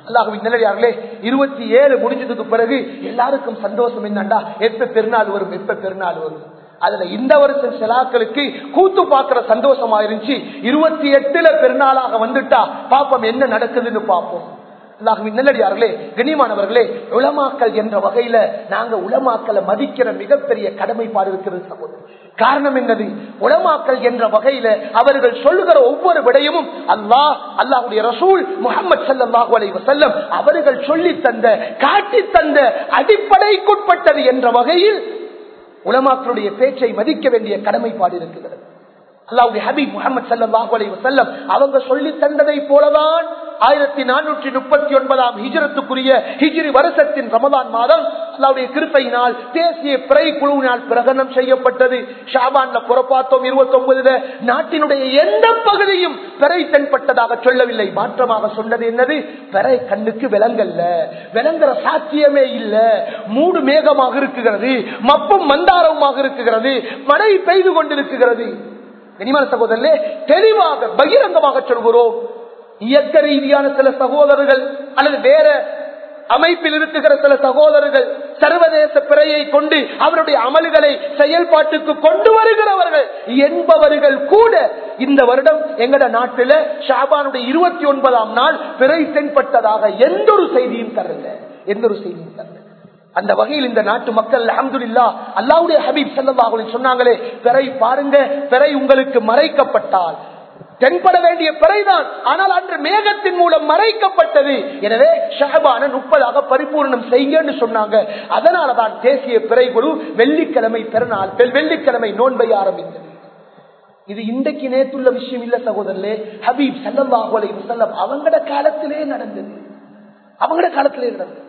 அல்லாஹுவின் நிலையார்களே இருபத்தி ஏழு முடிஞ்சதுக்கு பிறகு எல்லாருக்கும் சந்தோஷம் என்னண்டா எப்ப பெருநாள் வரும் எப்ப பெருநாள் வரும் அதுல இந்த வருஷம் சிலாக்களுக்கு கூத்து பாக்குற சந்தோஷமா இருந்துச்சு இருபத்தி எட்டுல பெருநாளாக வந்துட்டா பாப்போம் என்ன நடக்குதுன்னு பாப்போம் அல்லாஹுவின் நல்லடியார்களே கண்ணியமானவர்களே உலமாக்கல் என்ற வகையில நாங்க உலமாக்களை மதிக்கிற மிகப்பெரிய கடமைப்பாடு இருக்கிறது சகோதரர் காரணம் என்னது உலமாக்கல் என்ற வகையில அவர்கள் சொல்லுகிற ஒவ்வொரு விடயமும் அல்லாஹ் அல்லாஹுடைய ரசூல் முகமது சல்லாஹூ அலை வசல்லம் அவர்கள் சொல்லி தந்த காட்டி தந்த அடிப்படைக்குட்பட்டது என்ற வகையில் உலமாக்களுடைய பேச்சை மதிக்க வேண்டிய கடமைப்பாடு இருக்கிறது அல்லாவுடைய ஹபீப் முகமது சல்லாஹூ அலை வசல்லம் அவங்க சொல்லி தந்ததை போலதான் ஆயிரத்தி நானூற்றி முப்பத்தி ஒன்பதாம் ஹிஜரத்துக்குரிய ஹிஜிரி வருஷத்தின் ரமதான் மாதம் அல்லாவுடைய கிருப்பையினால் தேசிய பிறை குழுவினால் பிரகடனம் செய்யப்பட்டது ஷாபான்ல புறப்பாத்தோம் இருபத்தி ஒன்பதுல நாட்டினுடைய எந்த பகுதியும் பிறை தென்பட்டதாக சொல்லவில்லை மாற்றமாக சொன்னது என்னது பிறை கண்ணுக்கு விலங்கல்ல விளங்குற சாத்தியமே இல்ல மூடு மேகமாக இருக்குகிறது மப்பும் மந்தாரமாக இருக்குகிறது மழை பெய்து கொண்டிருக்கிறது கனிமன சகோதரர்களே தெளிவாக பகிரங்கமாக சொல்கிறோம் இயக்க ரீதியான சில சகோதரர்கள் அல்லது வேற அமைப்பில் இருக்கிற சில சகோதரர்கள் சர்வதேச பிறையை கொண்டு அவருடைய அமல்களை செயல்பாட்டுக்கு கொண்டு வருகிறவர்கள் என்பவர்கள் கூட இந்த வருடம் எங்கட நாட்டில் ஷாபானுடைய இருபத்தி ஒன்பதாம் நாள் பிறை தென்பட்டதாக எந்த ஒரு செய்தியும் தரல எந்த ஒரு செய்தியும் தரல அந்த வகையில் இந்த நாட்டு மக்கள் அஹமதுல்லா அல்லாவுடைய ஹபீப் செல்லல்லாஹுலே சொன்னாங்களே பிறை பாருங்க பிறை உங்களுக்கு மறைக்கப்பட்டால் தென்பட வேண்டிய பிறைதான் ஆனால் அன்று மேகத்தின் மூலம் மறைக்கப்பட்டது எனவே ஷஹபான முப்பதாக பரிபூர்ணம் செய்யுங்கன்னு சொன்னாங்க அதனாலதான் தேசிய பிறை குழு வெள்ளிக்கிழமை பிறநாள் வெள்ளிக்கிழமை நோன்பை ஆரம்பித்தது இது இன்றைக்கு நேற்றுள்ள விஷயம் இல்ல சகோதரர்களே ஹபீப் சல்லாஹூ அலை வசல்லம் அவங்கட காலத்திலே நடந்தது அவங்கட காலத்திலே நடந்தது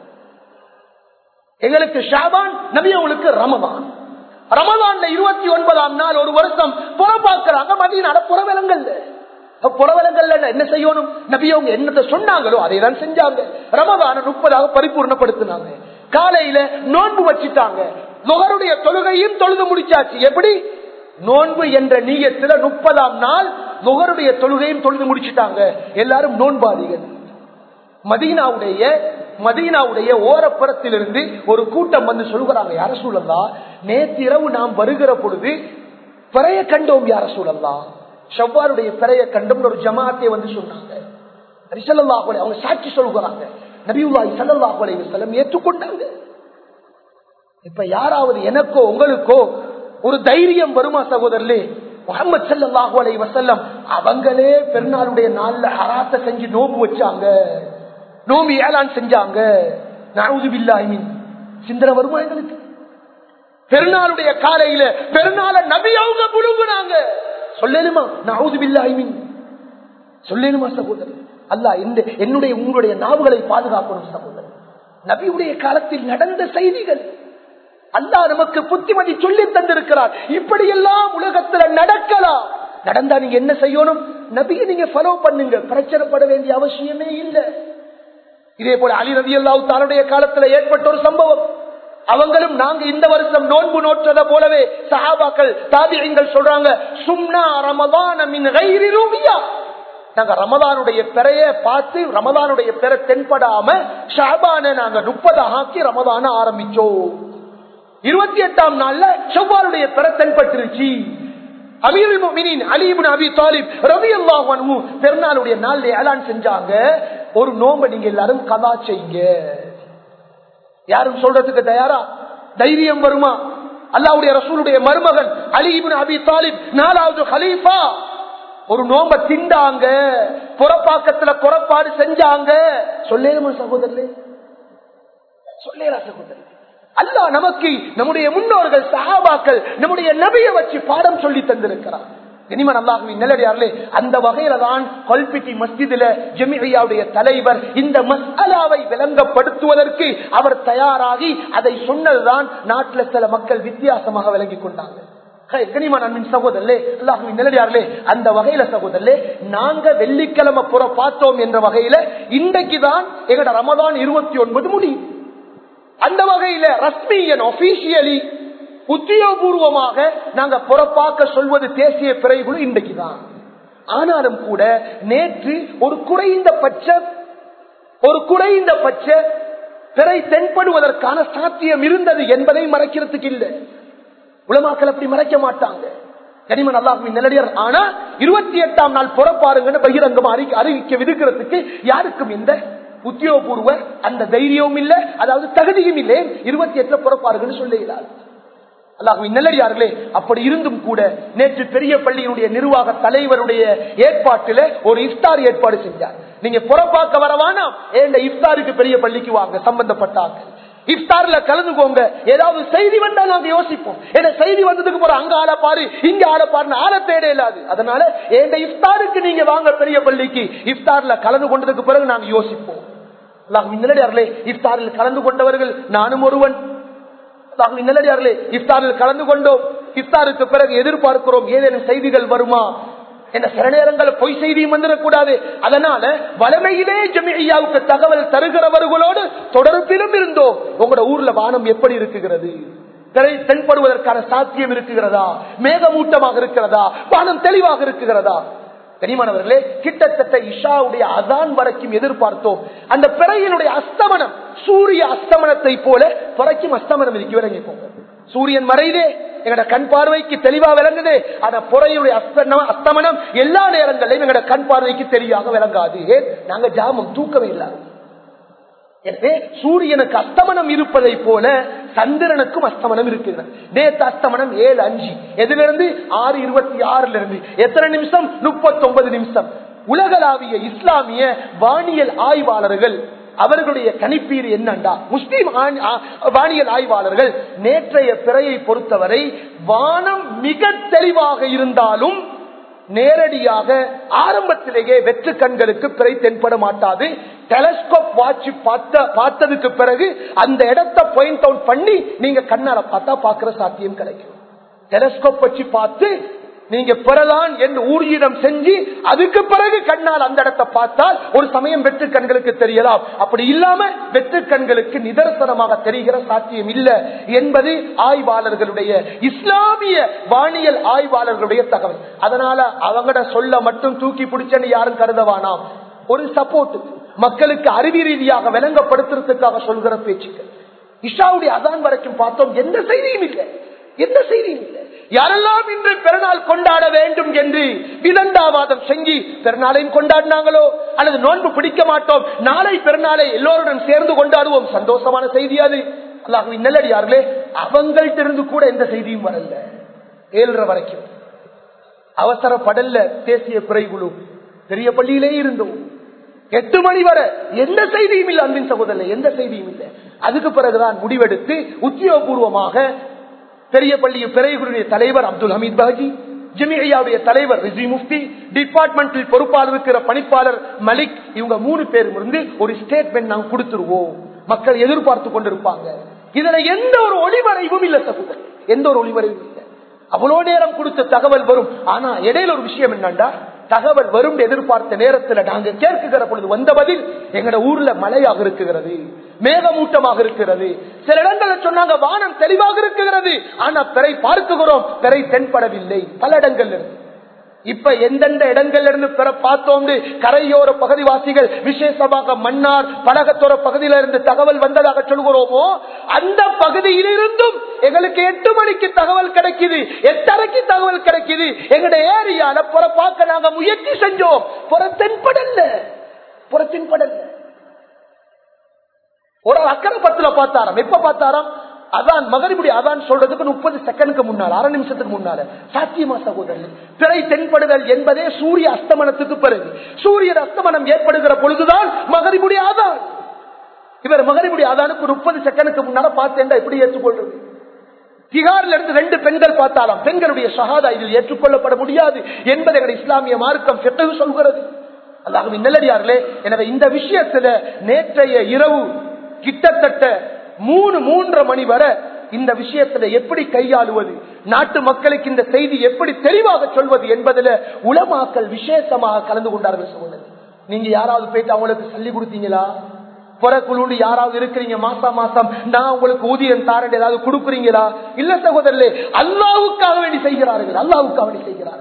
எங்களுக்கு ஷாபான் நபி அவங்களுக்கு ரமதான் ரமதான்ல இருபத்தி ஒன்பதாம் நாள் ஒரு வருஷம் புறப்பாக்குறாங்க மதியனால புறவிலங்கல் புறவிலங்கல்ல என்ன செய்யணும் நபி அவங்க என்னத்தை சொன்னாங்களோ அதை தான் செஞ்சாங்க ரமதான முப்பதாக பரிபூர்ணப்படுத்தினாங்க காலையில நோன்பு வச்சுட்டாங்க நுகருடைய தொழுகையும் தொழுது முடிச்சாச்சு எப்படி நோன்பு என்ற நீயத்துல முப்பதாம் நாள் நுகருடைய தொழுகையும் தொழுது முடிச்சுட்டாங்க எல்லாரும் நோன்பாதிகள் மதீனாவுடைய மதீனாவுடைய ஓரப்புறத்திலிருந்து ஒரு கூட்டம் வந்து சொல்கிறாங்க யார சூழல்லா நேற்றிரவு நாம் வருகிற பொழுது பிறைய கண்டோம் யார சூழல்லா செவ்வாருடைய பிறைய கண்டோம் ஒரு ஜமாத்தை வந்து சொன்னாங்க ரிசல்லாஹுலே அவங்க சாட்சி சொல்கிறாங்க நபியுல்லாய் சல்லாஹுலே செல்லம் ஏற்றுக்கொண்டாங்க இப்ப யாராவது எனக்கோ உங்களுக்கோ ஒரு தைரியம் வருமா சகோதரர்களே முகமது சல்லாஹூ அலை வசல்லம் அவங்களே பெருநாளுடைய நாள்ல ஹராத்த செஞ்சு நோம்பு வச்சாங்க நோம்பு ஏலான் செஞ்சாங்க நாவுதுபில்லாமின் சிந்தனை வருமா எங்களுக்கு பெருநாளுடைய காலையில பெருநாள நபி அவங்க புழுங்குனாங்க சொல்லணுமா நாவுதுபில்லாமின் சொல்லணுமா சகோதரர் அல்ல இந்த என்னுடைய உங்களுடைய நாவுகளை பாதுகாக்கணும் சகோதரர் நபியுடைய காலத்தில் நடந்த செய்திகள் அல்லா நமக்கு புத்திமதி சொல்லி தந்திருக்கிறார் இப்படி எல்லாம் உலகத்துல நடக்கலாம் நடந்தா நீங்க என்ன செய்யணும் நபியை நீங்க ஃபாலோ பண்ணுங்க பிரச்சனைப்பட வேண்டிய அவசியமே இல்லை இதே போல அலி ரவி அல்லாவு தன்னுடைய காலத்துல ஏற்பட்ட ஒரு சம்பவம் அவங்களும் நாங்க இந்த வருஷம் நோன்பு நோற்றத போலவே சஹாபாக்கள் தாபியங்கள் சொல்றாங்க சும்னா ரமதான மின் ரூபியா நாங்க ரமதானுடைய பெறைய பார்த்து ரமதானுடைய பெற தென்படாம ஷாபான நாங்க முப்பது ஆக்கி ரமதான ஆரம்பிச்சோம் இருபத்தி எட்டாம் நாள்ல செவ்வாருடைய பெற தென்பட்டுருச்சு பெருநாளுடைய நாள் ஏலான் செஞ்சாங்க ஒரு நோம்ப நீங்க எல்லாரும் கதா செய்யுங்க யாரும் சொல்றதுக்கு தயாரா தைரியம் வருமா அல்லாவுடைய ரசூலுடைய மருமகன் அலிபின் அபி தாலிப் நாலாவது ஹலீஃபா ஒரு நோம்ப திண்டாங்க புறப்பாக்கத்துல குறப்பாடு செஞ்சாங்க சொல்லேருமா சகோதரே சொல்லேரா சகோதரர் அல்லா நமக்கு நம்முடைய முன்னோர்கள் சகாபாக்கள் நம்முடைய நபிய வச்சு பாடம் சொல்லி தந்திருக்கிறார் இனிமன் அல்லாஹுவின் நிலடியார்களே அந்த வகையில தான் கொல்பிட்டி மஸ்ஜிதில ஜெமியாவுடைய தலைவர் இந்த மசாலாவை விளங்கப்படுத்துவதற்கு அவர் தயாராகி அதை சொன்னதுதான் நாட்டில் சில மக்கள் வித்தியாசமாக விளங்கி கொண்டாங்க சகோதரே அந்த வகையில சகோதரே நாங்க வெள்ளிக்கிழமை புற பார்த்தோம் என்ற வகையில இன்றைக்குதான் எங்கட ரமதான் இருபத்தி ஒன்பது முடியும் அந்த வகையில ரஸ்மியன் ஒபிஷியலி உத்தியோகபூர்வமாக நாங்க புறப்பாக்க சொல்வது தேசிய பிறைகுழு இன்றைக்குதான் ஆனாலும் கூட நேற்று ஒரு குறைந்தபட்ச ஒரு குறைந்த பட்ச பிறை தென்படுவதற்கான சாத்தியம் இருந்தது என்பதை மறைக்கிறதுக்கு இல்லை உலமாக்கள் அப்படி மறைக்க மாட்டாங்க கனிமன் அல்லாஹுவின் நிலடியர் ஆனா இருபத்தி எட்டாம் நாள் புறப்பாருங்கன்னு பகிரங்கம் அறி அறிவிக்க விடுக்கிறதுக்கு யாருக்கும் எந்த உத்தியோகபூர்வ அந்த தைரியமும் இல்ல அதாவது தகுதியும் இல்லை இருபத்தி எட்டுல புறப்பாருங்கன்னு சொல்லுகிறார் அல்லாஹுவின் நல்லடியார்களே அப்படி இருந்தும் கூட நேற்று பெரிய பள்ளியினுடைய நிர்வாக தலைவருடைய ஏற்பாட்டில ஒரு இஃப்தார் ஏற்பாடு செஞ்சார் நீங்க புறப்பாக்க வரவானா ஏண்ட இஃப்தாருக்கு பெரிய பள்ளிக்கு வாங்க சம்பந்தப்பட்டாங்க இஃப்தார்ல கலந்துக்கோங்க ஏதாவது செய்தி வந்தா நாங்க யோசிப்போம் ஏன்னா செய்தி வந்ததுக்கு போற அங்க ஆள பாரு இங்க ஆள பாருன்னு ஆள தேட இல்லாது அதனால ஏண்ட இஃப்தாருக்கு நீங்க வாங்க பெரிய பள்ளிக்கு இஃப்தார்ல கலந்து கொண்டதுக்கு பிறகு நாங்க யோசிப்போம் அல்லாஹுவின் நல்லடியார்களே இஃப்தாரில் கலந்து கொண்டவர்கள் நானும் ஒருவன் அல்லாஹுவின் நல்லடியார்களே இஃப்தாரில் கலந்து கொண்டோம் இஃப்தாருக்கு பிறகு எதிர்பார்க்கிறோம் ஏதேனும் செய்திகள் வருமா என்ற சில நேரங்கள் பொய் செய்தியும் வந்துடக்கூடாது அதனால வளமையிலே ஜமியாவுக்கு தகவல் தருகிறவர்களோடு தொடர்பிலும் இருந்தோம் உங்களோட ஊர்ல வானம் எப்படி இருக்குகிறது திரை தென்படுவதற்கான சாத்தியம் இருக்குகிறதா மேகமூட்டமாக இருக்கிறதா வானம் தெளிவாக இருக்குகிறதா கனிமானவர்களே கிட்டத்தட்ட இஷாவுடைய அதான் வரைக்கும் எதிர்பார்த்தோம் அந்த பிறையினுடைய அஸ்தமனம் சூரிய அஸ்தமனத்தை போல பிறைக்கும் அஸ்தமனம் இருக்கு விளங்கி போங்க சூரியன் மறைதே எங்கட கண் பார்வைக்கு தெளிவா விளங்குது ஆனா புறையுடைய அஸ்தமனம் அஸ்தமனம் எல்லா நேரங்களிலும் எங்கட கண் பார்வைக்கு தெளிவாக விளங்காது ஏன் நாங்க ஜாமம் தூக்கவே இல்லாது எனவே சூரியனுக்கு அஸ்தமனம் இருப்பதை போல சந்திரனுக்கும் அஸ்தமனம் இருக்கிறது நேற்று அஸ்தமனம் ஏழு அஞ்சு எதிலிருந்து ஆறு இருபத்தி ஆறுல இருந்து எத்தனை நிமிஷம் முப்பத்தி ஒன்பது நிமிஷம் உலகளாவிய இஸ்லாமிய வானியல் ஆய்வாளர்கள் அவர்களுடைய கணிப்பீடு என்னண்டா முஸ்லீம் வானியல் ஆய்வாளர்கள் நேற்றைய பிறையை பொறுத்தவரை வானம் மிக தெளிவாக இருந்தாலும் நேரடியாக ஆரம்பத்திலேயே வெற்று கண்களுக்கு பிறை தென்பட மாட்டாது டெலஸ்கோப் வாட்சி பார்த்த பார்த்ததுக்கு பிறகு அந்த இடத்தை பாயிண்ட் அவுட் பண்ணி நீங்க கண்ணால பார்த்தா பாக்குற சாத்தியம் கிடைக்கும் டெலஸ்கோப் வச்சு பார்த்து நீங்க பெறலாம் என்று ஊர்ஜிதம் செஞ்சு அதுக்கு பிறகு கண்ணால் அந்த இடத்தை பார்த்தால் ஒரு சமயம் வெற்று கண்களுக்கு தெரியலாம் அப்படி இல்லாம வெற்று கண்களுக்கு நிதர்சனமாக தெரிகிற சாத்தியம் இல்லை என்பது ஆய்வாளர்களுடைய இஸ்லாமிய வானியல் ஆய்வாளர்களுடைய தகவல் அதனால அவங்கட சொல்ல மட்டும் தூக்கி பிடிச்சன்னு யாரும் கருதவானாம் ஒரு சப்போர்ட் மக்களுக்கு அறிவி ரீதியாக விளங்கப்படுத்துறதுக்காக சொல்கிற பேச்சுக்கள் இஷாவுடைய அதான் வரைக்கும் பார்த்தோம் எந்த செய்தியும் இல்லை எந்த செய்தியும் இல்லை யாரெல்லாம் இன்று பெருநாள் கொண்டாட வேண்டும் என்று விதண்டாவாதம் செஞ்சு பெருநாளையும் கொண்டாடினாங்களோ அல்லது நோன்பு பிடிக்க மாட்டோம் நாளை பெருநாளை எல்லோருடன் சேர்ந்து கொண்டாடுவோம் சந்தோஷமான செய்தி அது அல்லாஹுவின் நல்லடியார்களே அவங்கள்ட்ட இருந்து கூட எந்த செய்தியும் வரல ஏழரை வரைக்கும் அவசரப்படல தேசிய குறைகுழு பெரிய பள்ளியிலே இருந்தோம் எட்டு மணி வரை எந்த செய்தியும் இல்லை அன்பின் சகோதரர் எந்த செய்தியும் இல்லை அதுக்கு பிறகுதான் முடிவெடுத்து உத்தியோகபூர்வமாக பெரிய பள்ளி பெரியகுருடைய தலைவர் அப்துல் ஹமீத் பாஜி ஜிமியாவுடைய தலைவர் ரிசி முஃப்தி டிபார்ட்மெண்டில் பொறுப்பாளர் இருக்கிற பணிப்பாளர் மலிக் இவங்க மூணு பேரும் இருந்து ஒரு ஸ்டேட்மெண்ட் நாங்க கொடுத்துருவோம் மக்கள் எதிர்பார்த்து கொண்டிருப்பாங்க இதுல எந்த ஒரு ஒளிமறைவும் இல்ல சகோதரர் எந்த ஒரு ஒளிமறைவும் இல்லை அவ்வளவு நேரம் கொடுத்த தகவல் வரும் ஆனா இடையில ஒரு விஷயம் என்னண்டா தகவல் வரும் எதிர்பார்த்த நேரத்தில் நாங்க கேட்குகிற பொழுது வந்த பதில் எங்கட ஊர்ல மழையாக இருக்குகிறது மேகமூட்டமாக இருக்கிறது சில இடங்களில் சொன்னாங்க வானம் தெளிவாக இருக்கிறது ஆனா பிறை பார்க்குகிறோம் பிறை தென்படவில்லை பல இடங்கள்ல இருந்து இப்ப எந்தெந்த இடங்கள்ல இருந்து பெற பார்த்தோம் கரையோர பகுதிவாசிகள் விசேஷமாக மன்னார் படகத்தோர பகுதியில இருந்து தகவல் வந்ததாக சொல்கிறோமோ அந்த பகுதியிலிருந்தும் எங்களுக்கு எட்டு மணிக்கு தகவல் கிடைக்குது எட்டரைக்கு தகவல் கிடைக்குது எங்கட ஏரியால புற பார்க்க நாங்க முயற்சி செஞ்சோம் புற தென்படல புற தென்படல ஒரு அக்கறை பத்துல பார்த்தாராம் எப்ப பார்த்தாராம் அதான் மகரிபுடி அதான் சொல்றதுக்கு முப்பது செகண்டுக்கு முன்னால அரை நிமிஷத்துக்கு முன்னால சாத்தியமா சகோதரர் பிறை தென்படுதல் என்பதே சூரிய அஸ்தமனத்துக்கு பிறகு சூரிய அஸ்தமனம் ஏற்படுகிற பொழுதுதான் மகரிபுடி ஆதான் இவர் மகரிபுடி ஆதானுக்கு முப்பது செகண்டுக்கு முன்னால பார்த்தேன்டா எப்படி ஏற்றுக்கொள்றது திகாரில் இருந்து ரெண்டு பெண்கள் பார்த்தாலும் பெண்களுடைய சகாதா இதில் ஏற்றுக்கொள்ளப்பட முடியாது என்பது எங்கள் இஸ்லாமிய மார்க்கம் செட்டது சொல்கிறது அல்லாஹுவின் நல்லடியார்களே எனவே இந்த விஷயத்துல நேற்றைய இரவு கிட்டத்தட்ட மூணு மூன்றரை மணி வரை இந்த விஷயத்துல எப்படி கையாளுவது நாட்டு மக்களுக்கு இந்த செய்தி எப்படி தெளிவாக சொல்வது என்பதுல உலமாக்கல் விசேஷமாக கலந்து கொண்டார்கள் சகோதரர் நீங்க யாராவது போயிட்டு அவங்களுக்கு சொல்லி கொடுத்தீங்களா புறக்குழு யாராவது இருக்கிறீங்க மாசம் மாசம் நான் உங்களுக்கு ஊதியம் தாரண்ட் ஏதாவது கொடுக்குறீங்களா இல்ல சகோதரர்களே அல்லாவுக்காக வேண்டி செய்கிறார்கள் அல்லாவுக்காக வேண்டி செய்கிறார்கள்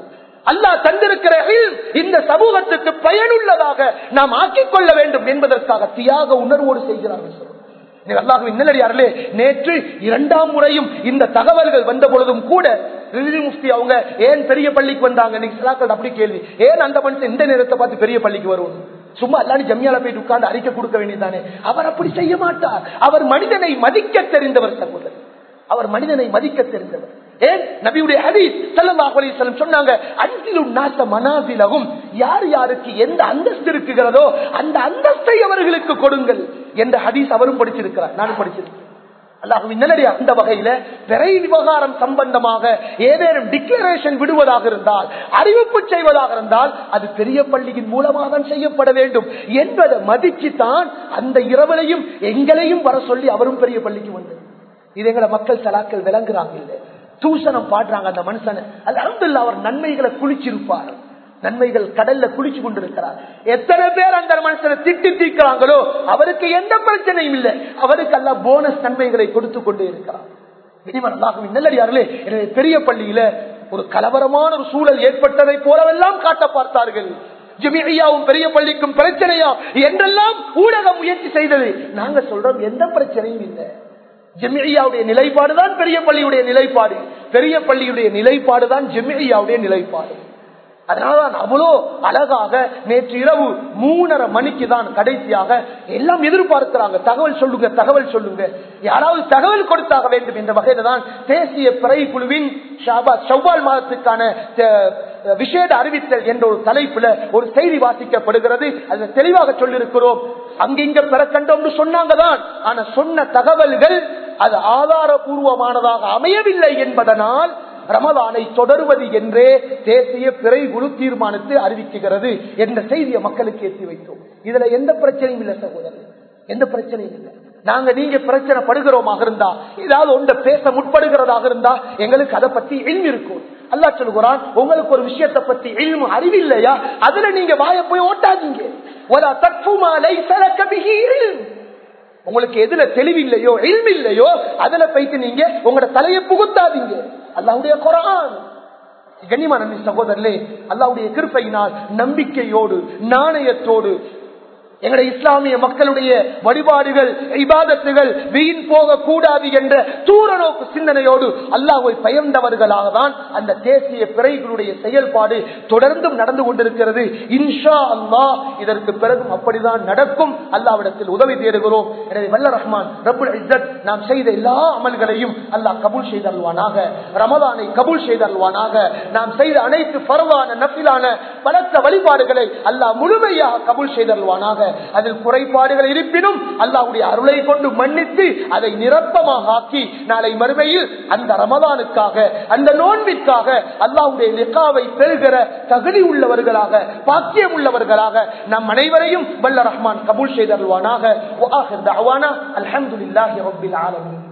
அல்லாஹ் தந்திருக்கிற இல்ம் இந்த சமூகத்துக்கு பயனுள்ளதாக நாம் ஆக்கிக் கொள்ள வேண்டும் என்பதற்காக தியாக உணர்வோடு செய்கிறார்கள் சொல்றோம். நீங்கள் அல்லாஹ்வின் நல்லடியார்களே நேற்று இரண்டாம் முறையும் இந்த தகவல்கள் வந்த பொழுதும் கூட ரிலி முஃப்தி அவங்க ஏன் பெரிய பள்ளிக்கு வந்தாங்க நீங்க சிலாக்கள் அப்படி கேள்வி ஏன் அந்த மனுஷன் இந்த நேரத்தை பார்த்து பெரிய பள்ளிக்கு வரும் சும்மா அல்லாடி ஜம்மியால போயிட்டு உட்கார்ந்து அறிக்கை கொடுக்க வேண்டியதானே அவர் அப்படி செய்ய மாட்டார் அவர் மனிதனை மதிக்க தெரிந்தவர் சகோதரர் அவர் மனிதனை மதிக்க தெரிந்தவர் ஏன் நபியுடைய ஹதீஸ் ஸல்லல்லாஹு அலைஹி வஸல்லம் சொன்னாங்க அன்சிலு நாச மனாசிலகும் யார் யாருக்கு எந்த அந்தஸ்து இருக்குகிறதோ அந்த அந்தஸ்தை அவர்களுக்கு கொடுங்கள் என்ற ஹதீஸ் அவரும் படிச்சிருக்கிறார் நானும் படிச்சிருக்கேன் அல்லாஹுவின் நல்லடியா அந்த வகையில பிறை விவகாரம் சம்பந்தமாக ஏதேனும் டிக்ளரேஷன் விடுவதாக இருந்தால் அறிவிப்பு செய்வதாக இருந்தால் அது பெரிய பள்ளியின் மூலமாக தான் செய்யப்பட வேண்டும் என்பதை மதிச்சு தான் அந்த இரவலையும் எங்களையும் வர சொல்லி அவரும் பெரிய பள்ளிக்கு வந்தது இது எங்களை மக்கள் சலாக்கள் விளங்குறாங்க இல்ல தூஷணம் பாடுறாங்க அந்த மனுஷனை அல்ஹம்துலில்லாஹ் அவர் நன்மைகளை குளிச்சிருப்பார் நன்மைகள் கடல்ல குளிச்சு கொண்டிருக்கிறார் எத்தனை பேர் அந்த மனுஷனை திட்டி தீக்கிறாங்களோ அவருக்கு எந்த பிரச்சனையும் இல்லை அவருக்கு அல்ல போனஸ் நன்மைகளை கொடுத்து கொண்டே இருக்கிறார் இனிமன் அல்லாஹுவின் நல்லடியார்களே எனவே பெரிய பள்ளியில ஒரு கலவரமான ஒரு சூழல் ஏற்பட்டதை போலவெல்லாம் காட்ட பார்த்தார்கள் ஜமியாவும் பெரிய பள்ளிக்கும் பிரச்சனையா என்றெல்லாம் ஊடகம் முயற்சி செய்தது நாங்க சொல்றோம் எந்த பிரச்சனையும் இல்லை ஜெமியாவுடைய நிலைப்பாடுதான் பெரிய பள்ளியுடைய நிலைப்பாடு பெரிய பள்ளியுடைய நிலைப்பாடுதான் ஜெமியாவுடைய நிலைப்பாடு அதனாலதான் அவ்வளோ அழகாக நேற்று இரவு மூணரை மணிக்கு தான் கடைசியாக எல்லாம் எதிர்பார்க்கிறாங்க தகவல் சொல்லுங்க தகவல் சொல்லுங்க யாராவது தகவல் கொடுத்தாக வேண்டும் என்ற வகையில தான் தேசிய பிறை குழுவின் ஷாபாத் செவ்வால் மாதத்துக்கான அஹ், விசேட அறிவித்தல் என்ற ஒரு தலைப்புல ஒரு செய்தி வாசிக்கப்படுகிறது அதை தெளிவாக சொல்லியிருக்கிறோம் அங்கிங்க பெற கண்டோம் சொன்னாங்க தான் ஆனா சொன்ன தகவல்கள் அது ஆதாரபூர்வமானதாக அமையவில்லை என்பதனால் ரமலானை தொடருவது என்றே தேசிய பிறை குழு தீர்மானித்து அறிவிக்குகிறது என்ற செய்தியை மக்களுக்கு ஏற்றி வைத்தோம் இதுல எந்த பிரச்சனையும் இல்லை சகோதரர் எந்த பிரச்சனையும் இல்லை நாங்க நீங்க பிரச்சனை படுகிறோமாக இருந்தா ஏதாவது ஒன்றை பேச முற்படுகிறதாக இருந்தா எங்களுக்கு அதை பத்தி எளிமை இருக்கும் அல்லா சொல்லுகிறான் உங்களுக்கு ஒரு விஷயத்தை பத்தி எளிமை அறிவில்லையா அதுல நீங்க வாய போய் ஓட்டாதீங்க ஒரு தற்புமா லைஸ லக பிஹி இல்ம். உங்களுக்கு எதுல தெளிவில்லையோ இல்லையோ அதுல போயிட்டு நீங்க உங்களோட தலையை புகுத்தாதீங்க அல்லாவுடைய குரான் கண்ணியமான நன்றி சகோதரர்களே அல்லாவுடைய கிருப்பையினால் நம்பிக்கையோடு நாணயத்தோடு எங்களுடைய இஸ்லாமிய மக்களுடைய வழிபாடுகள் இபாதத்துகள் வீண் போக கூடாது என்ற தூர நோக்கு சிந்தனையோடு அல்லாஹை பயந்தவர்களாக தான் அந்த தேசிய பிறைகளுடைய செயல்பாடு தொடர்ந்தும் நடந்து கொண்டிருக்கிறது இன்ஷா அல்லாஹ் இதற்கு பிறகும் அப்படிதான் நடக்கும் அல்லாவிடத்தில் உதவி தேடுகிறோம் எனவே வல்ல ரஹ்மான் ரபுல் இஸ்ஸத் நாம் செய்த எல்லா அமல்களையும் அல்லாஹ் கபூல் செய்தல்வானாக ரமதானை கபூல் செய்தல்வானாக நாம் செய்த அனைத்து பரவான நப்பிலான பலத்த வழிபாடுகளை அல்லாஹ் முழுமையாக கபூல் செய்தல்வானாக அதில் குறைபாடுகள் இருப்பினும் அல்லாஹ்வுடைய அருளை கொண்டு மன்னித்து அதை நிரப்பமாக ஆக்கி நாளை மறுமையில் அந்த ரமதானுக்காக அந்த நோன்பிற்காக அல்லாஹ்வுடைய நிக்காவை பெறுகிற தகுதி உள்ளவர்களாக பாக்கியம் உள்ளவர்களாக நம் அனைவரையும் வல்ல ரஹ்மான் கபூல் செய்தல்வானாக அல்ஹம்துலில்லாஹி ரப்பில் ஆலமீன்